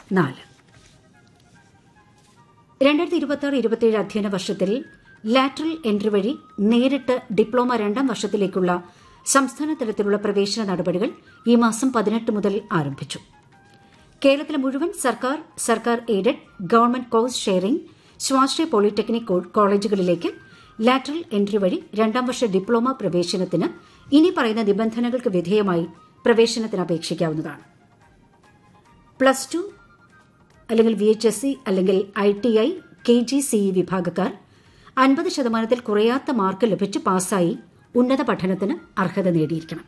നാല് രണ്ടായിരത്തി ഇരുപത്തി ആറ് ഇരുപത്തിയേഴ് അധ്യയന വർഷത്തിൽ ലാറ്ററൽ എൻട്രി വഴി നേരിട്ട് ഡിപ്ലോമ രണ്ടാം വർഷത്തിലേക്കുള്ള സംസ്ഥാന തലത്തിലുള്ള പ്രവേശന നടപടികൾ ഈ മാസം പതിനെട്ട് മുതൽ ആരംഭിച്ചു കേരളത്തിലെ മുഴുവൻ സർക്കാർ സർക്കാർ എയ്ഡഡ് ഗവൺമെന്റ് കോഴ്സ് ഷെയറിംഗ് സ്വാശ്രയ പോളിടെക്നിക് കോളേജുകളിലേക്ക് ലാറ്ററൽ എൻട്രി വഴി രണ്ടാം വർഷ ഡിപ്ലോമ പ്രവേശനത്തിന് ഇനി പറയുന്ന നിബന്ധനകൾക്ക് വിധേയമായി പ്രവേശനത്തിന് അപേക്ഷിക്കാവുന്നതാണ് പ്ലസ് ടു അല്ലെങ്കിൽ വി എച്ച് എസ് സി അല്ലെങ്കിൽ I T I K G C E വിഭാഗക്കാർ അൻപത് ശതമാനത്തിൽ കുറയാത്ത മാർക്ക് ലഭിച്ച് പാസ്സായി ഉന്നത പഠനത്തിന് അർഹത നേടിയിരിക്കണം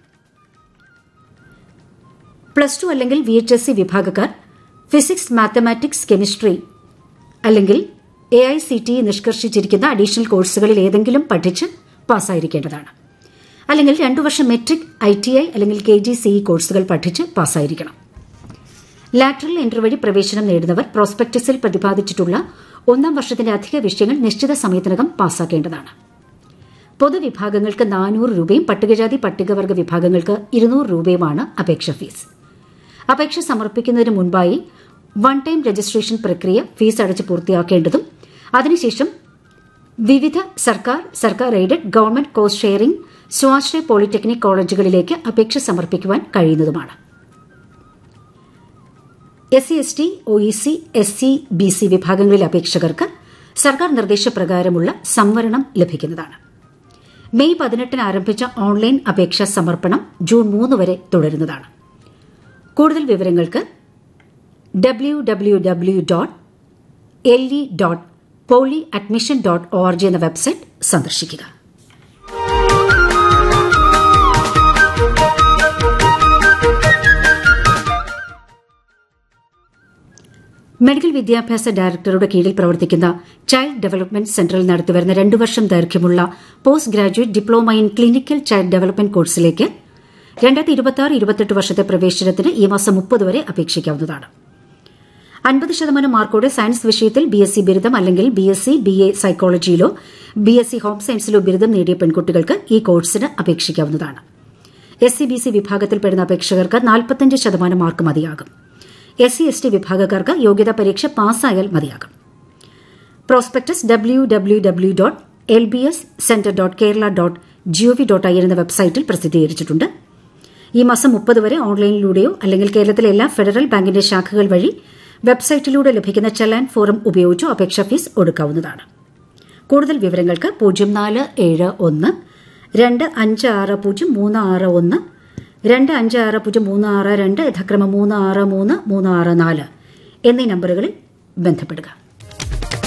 പ്ലസ് ടു അല്ലെങ്കിൽ വി എച്ച് എസ് സി വിഭാഗക്കാർ ഫിസിക്സ് മാത്തമാറ്റിക്സ് കെമിസ്ട്രി അല്ലെങ്കിൽ എ ഐ സി ടി നിഷ്കർഷിച്ചിരിക്കുന്ന അഡീഷണൽ കോഴ്സുകളിൽ ഏതെങ്കിലും പഠിച്ച് പാസ്സായിരിക്കേണ്ടതാണ് അല്ലെങ്കിൽ രണ്ടു വർഷം മെട്രിക് ഐ ടി ഐ അല്ലെങ്കിൽ കെ ജി സി ഇ കോഴ്സുകൾ പഠിച്ച് പാസ്സായിരിക്കണം ലാറ്ററൽ എൻട്രി വഴി പ്രവേശനം നേടുന്നവർ പ്രോസ്പെക്ടസിൽ പ്രതിപാദിച്ചിട്ടുള്ള ഒന്നാം വർഷത്തിന്റെ അധിക വിഷയങ്ങൾ നിശ്ചിത സമയത്തിനകം പാസ്സാക്കേണ്ടതാണ് പൊതുവിഭാഗങ്ങൾക്ക് നാനൂറ് രൂപയും പട്ടികജാതി പട്ടികവർഗ വിഭാഗങ്ങൾക്ക് ഇരുന്നൂറ് രൂപയുമാണ് അപേക്ഷ ഫീസ് അപേക്ഷ സമർപ്പിക്കുന്നതിന് മുൻപായി വൺ ടൈം രജിസ്ട്രേഷൻ പ്രക്രിയ ഫീസ് അടച്ച് പൂർത്തിയാക്കേണ്ടതും അതിനുശേഷം വിവിധ സർക്കാർ സർക്കാർ എയ്ഡഡ് ഗവൺമെന്റ് കോസ്റ്റ് ഷെയറിംഗ് സ്വാശ്രയ പോളിടെക്നിക് കോളേജുകളിലേക്ക് അപേക്ഷ സമർപ്പിക്കുവാൻ കഴിയുന്നതുമാണ് S C S T O E C S C B C വിഭാഗങ്ങളിലെ അപേക്ഷകർക്ക് സർക്കാർ നിർദ്ദേശപ്രകാരമുള്ള സംവരണം ലഭിക്കുന്നതാണ് മെയ് പതിനെട്ടിന് ആരംഭിച്ച ഓൺലൈൻ അപേക്ഷാ സമർപ്പണം ജൂൺ മൂന്ന് വരെ തുടരുന്നതാണ് കൂടുതൽ വിവരങ്ങൾക്ക് W W W dot L E dot poly admission dot O R G എന്ന വെബ്സൈറ്റ് സന്ദർശിക്കുക മെഡിക്കൽ വിദ്യാഭ്യാസ ഡയറക്ടറുടെ കീഴിൽ പ്രവർത്തിക്കുന്ന ചൈൽഡ് ഡെവലപ്മെന്റ് സെന്ററിൽ നടത്തിവരുന്ന രണ്ടു വർഷം ദൈർഘ്യമുള്ള post graduate diploma in clinical child development കോഴ്സിലേക്ക് രണ്ടായിരത്തി ഇരുപത്തി ആറ് ഇരുപത്തെട്ട് വർഷത്തെ പ്രവേശനത്തിന് ഈ മാസം മുപ്പത് വരെ അപേക്ഷിക്കാവുന്നതാണ് അൻപത് ശതമാനം മാർക്കോടെ സയൻസ് വിഷയത്തിൽ ബി എസ് സി ബിരുദം അല്ലെങ്കിൽ B S C B A സൈക്കോളജിയിലോ ബി എസ് സി ഹോം സയൻസിലോ ബിരുദം നേടിയ പെൺകുട്ടികൾക്ക് ഈ കോഴ്സിന് അപേക്ഷിക്കാവുന്നതാണ് എസ് സി ബി സി വിഭാഗത്തിൽപ്പെടുന്ന അപേക്ഷകർക്ക് നാൽപ്പത്തഞ്ച് ശതമാനം മാർക്ക് മതിയാകും എസ് സി എസ് ടി വിഭാഗക്കാർക്ക് യോഗ്യതാ പരീക്ഷ പാസ്സായാൽ മതിയാകും prospectus W W W dot L B S centre dot Kerala dot GOV dot I N എന്ന വെബ്സൈറ്റിൽ പ്രസിദ്ധീകരിച്ചിട്ടുണ്ട് ഈ മാസം മുപ്പത് വരെ ഓൺലൈനിലൂടെയോ അല്ലെങ്കിൽ കേരളത്തിലെ എല്ലാ ഫെഡറൽ ബാങ്കിന്റെ ശാഖകൾ വഴി വെബ്സൈറ്റിലൂടെ ലഭിക്കുന്ന ചെല്ലാൻ ഫോറം ഉപയോഗിച്ചോ അപേക്ഷാ ഫീസ് ഒടുക്കാവുന്നതാണ് കൂടുതൽ വിവരങ്ങൾക്ക് പൂജ്യം നാല് ഏഴ് ഒന്ന് രണ്ട് അഞ്ച് ആറ് പൂജ്യം മൂന്ന് ആറ് ഒന്ന് രണ്ട് അഞ്ച് ആറ് പൂജ്യം മൂന്ന് ആറ് രണ്ട് യഥാക്രമം മൂന്ന് ആറ് മൂന്ന് മൂന്ന് ആറ് നാല് എന്നീ നമ്പറുകളിൽ ബന്ധപ്പെടുക